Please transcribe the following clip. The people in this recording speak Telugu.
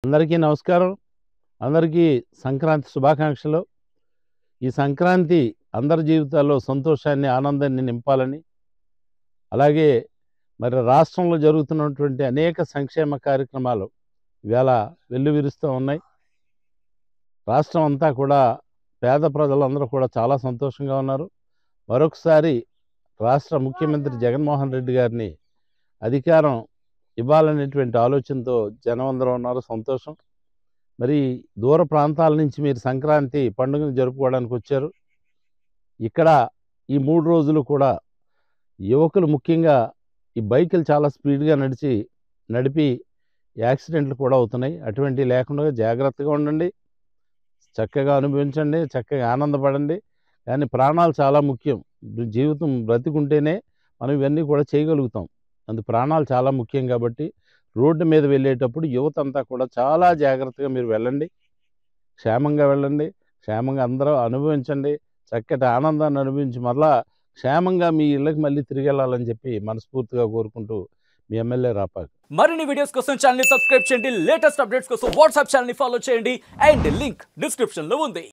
అందరికీ నమస్కారం అందరికీ సంక్రాంతి శుభాకాంక్షలు ఈ సంక్రాంతి అందరి జీవితాల్లో సంతోషాన్ని ఆనందాన్ని నింపాలని అలాగే మరి రాష్ట్రంలో జరుగుతున్నటువంటి అనేక సంక్షేమ కార్యక్రమాలు ఇవాళ వెల్లువిరుస్తూ ఉన్నాయి రాష్ట్రం అంతా కూడా పేద ప్రజలందరూ కూడా చాలా సంతోషంగా ఉన్నారు మరొకసారి రాష్ట్ర ముఖ్యమంత్రి జగన్మోహన్ రెడ్డి గారిని అధికారం ఇవ్వాలనేటువంటి ఆలోచనతో జనం అందరూ ఉన్నారు సంతోషం మరి దూర ప్రాంతాల నుంచి మీరు సంక్రాంతి పండుగను జరుపుకోవడానికి వచ్చారు ఇక్కడ ఈ మూడు రోజులు కూడా యువకులు ముఖ్యంగా ఈ బైకులు చాలా స్పీడ్గా నడిచి నడిపి యాక్సిడెంట్లు కూడా అవుతున్నాయి అటువంటివి లేకుండా జాగ్రత్తగా ఉండండి చక్కగా అనుభవించండి చక్కగా ఆనందపడండి కానీ ప్రాణాలు చాలా ముఖ్యం జీవితం బ్రతికుంటేనే మనం ఇవన్నీ కూడా చేయగలుగుతాం అందు ప్రాణాలు చాలా ముఖ్యం కాబట్టి రోడ్డు మీద వెళ్ళేటప్పుడు యువత అంతా కూడా చాలా జాగ్రత్తగా మీరు వెళ్ళండి క్షేమంగా వెళ్ళండి క్షేమంగా అందరూ అనుభవించండి చక్కటి ఆనందాన్ని అనుభవించి మరలా క్షేమంగా మీ ఇళ్ళకి మళ్ళీ తిరిగి వెళ్ళాలని చెప్పి మనస్ఫూర్తిగా కోరుకుంటూ మీ ఎమ్మెల్యే రాపాక మరిన్ని వీడియోస్ కోసం ఛానల్ ని సబ్స్క్రైబ్ చేయండి లేటెస్ట్ అప్డేట్స్ కోసం వాట్సాప్ ఛానల్ ని ఫాలో చేయండి అండ్ లింక్ డిస్క్రిప్షన్ లో ఉంది